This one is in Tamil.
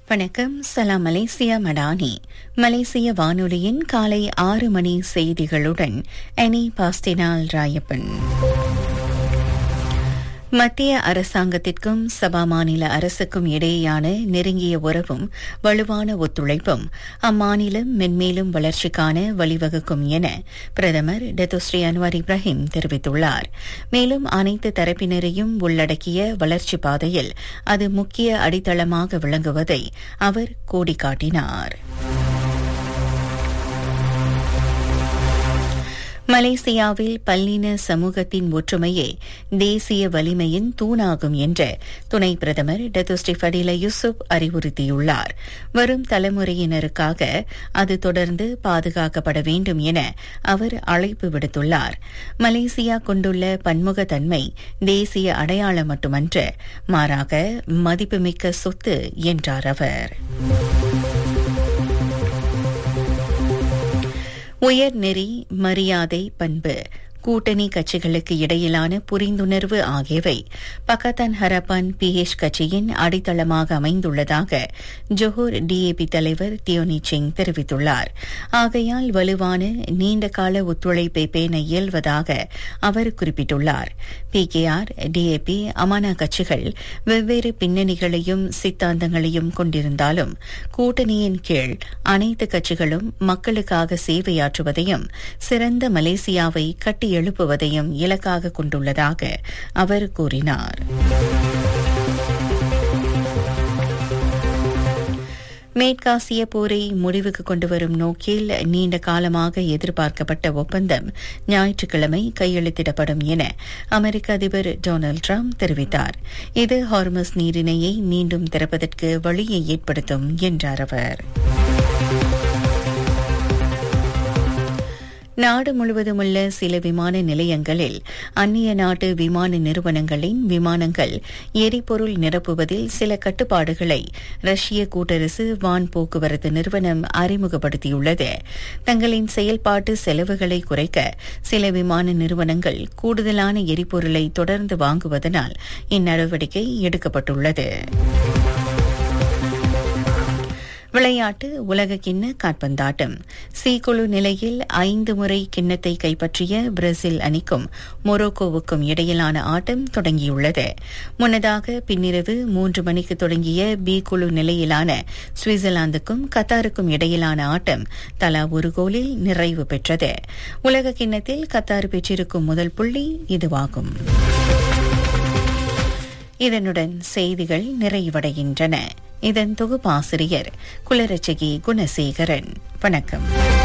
வணக்கம் சலாம் மலேசியா மடானி மலேசிய வானொலியின் காலை ஆறு மணி செய்திகளுடன் எனி பாஸ்டினால் ராயப்பன் மத்திய அரசாங்கத்திற்கும் சபா மாநில அரசுக்கும் இடையேயான நெருங்கிய உறவும் வலுவான ஒத்துழைப்பும் அம்மாநிலம் மென்மேலும் வளர்ச்சிக்கான வழிவகுக்கும் என பிரதமர் டெத்தோஸ்ரீ அன்வார் இப்ராஹிம் தெரிவித்துள்ளார் மேலும் அனைத்து தரப்பினரையும் உள்ளடக்கிய வளர்ச்சி பாதையில் அது முக்கிய அடித்தளமாக விளங்குவதை அவர் கோடிக்காட்டினார் மலேசியாவில் பல்லின சமூகத்தின் ஒற்றுமையே தேசிய வலிமையின் தூணாகும் என்று துணை பிரதமர் டத்துஸ்ரீ ஃபடில யூசுப் அறிவுறுத்தியுள்ளார் வரும் தலைமுறையினருக்காக அது தொடர்ந்து பாதுகாக்கப்பட வேண்டும் என அவர் அழைப்பு விடுத்துள்ளார் மலேசியா கொண்டுள்ள பன்முகத்தன்மை தேசிய அடையாளம் மட்டுமன்று மாறாக மதிப்புமிக்க சொத்து என்றார் அவர் உயர்நெறி மரியாதை பண்பு கூட்டணி கட்சிகளுக்கு இடையிலான புரிந்துணர்வு ஆகியவை பக்கத்தான் ஹரப்பான் பிஹெச் கட்சியின் அடித்தளமாக அமைந்துள்ளதாக ஜொஹூர் டிஏபி தலைவர் தியோனி சிங் தெரிவித்துள்ளார் ஆகையால் வலுவான நீண்டகால ஒத்துழைப்பை பேண இயல்வதாக அவர் குறிப்பிட்டுள்ளார் பிகேஆர் டிஏபி அமானா கட்சிகள் வெவ்வேறு பின்னணிகளையும் சித்தாந்தங்களையும் கொண்டிருந்தாலும் கூட்டணியின் கீழ் அனைத்து கட்சிகளும் மக்களுக்காக சேவையாற்றுவதையும் சிறந்த மலேசியாவை கட்டி எழுப்புவதையும் இலக்காக கொண்டுள்ளதாக அவர் கூறினார் மேற்காசிய போரை முடிவுக்கு கொண்டுவரும் நோக்கில் நீண்ட காலமாக எதிர்பார்க்கப்பட்ட ஒப்பந்தம் ஞாயிற்றுக்கிழமை கையெழுத்திடப்படும் என அமெரிக்க அதிபர் டொனால்டு டிரம்ப் தெரிவித்தார் இது ஹார்மஸ் நீரிணையை மீண்டும் திறப்பதற்கு வழியை ஏற்படுத்தும் என்றார் அவர் நாடு முழுவதும் உள்ள சில விமான நிலையங்களில் அந்நிய நாட்டு விமான நிறுவனங்களின் விமானங்கள் எரிபொருள் நிரப்புவதில் சில கட்டுப்பாடுகளை ரஷ்ய கூட்டரசு வான் போக்குவரத்து நிறுவனம் அறிமுகப்படுத்தியுள்ளது தங்களின் செயல்பாட்டு செலவுகளை குறைக்க சில விமான நிறுவனங்கள் கூடுதலான எரிபொருளை தொடர்ந்து வாங்குவதனால் இந்நடவடிக்கை எடுக்கப்பட்டுள்ளது விளையாட்டு உலக கிண்ண காற்பந்தாட்டம் சி குழு நிலையில் ஐந்து முறை கிண்ணத்தை கைப்பற்றிய பிரேசில் அணிக்கும் மொரோக்கோவுக்கும் இடையிலான ஆட்டம் தொடங்கியுள்ளது முன்னதாக பின்னிரவு மூன்று மணிக்கு தொடங்கிய பி குழு நிலையிலான சுவிட்சர்லாந்துக்கும் கத்தாருக்கும் இடையிலான ஆட்டம் தலா ஒரு கோலில் நிறைவு பெற்றது உலக கிண்ணத்தில் கத்தார் பெற்றிருக்கும் முதல் புள்ளி இதுவாகும் இதனுடன் செய்திகள் நிறைவடைகின்றன இதன் தொகுப்பாசிரியர் குலரட்சகி குணசேகரன் வணக்கம்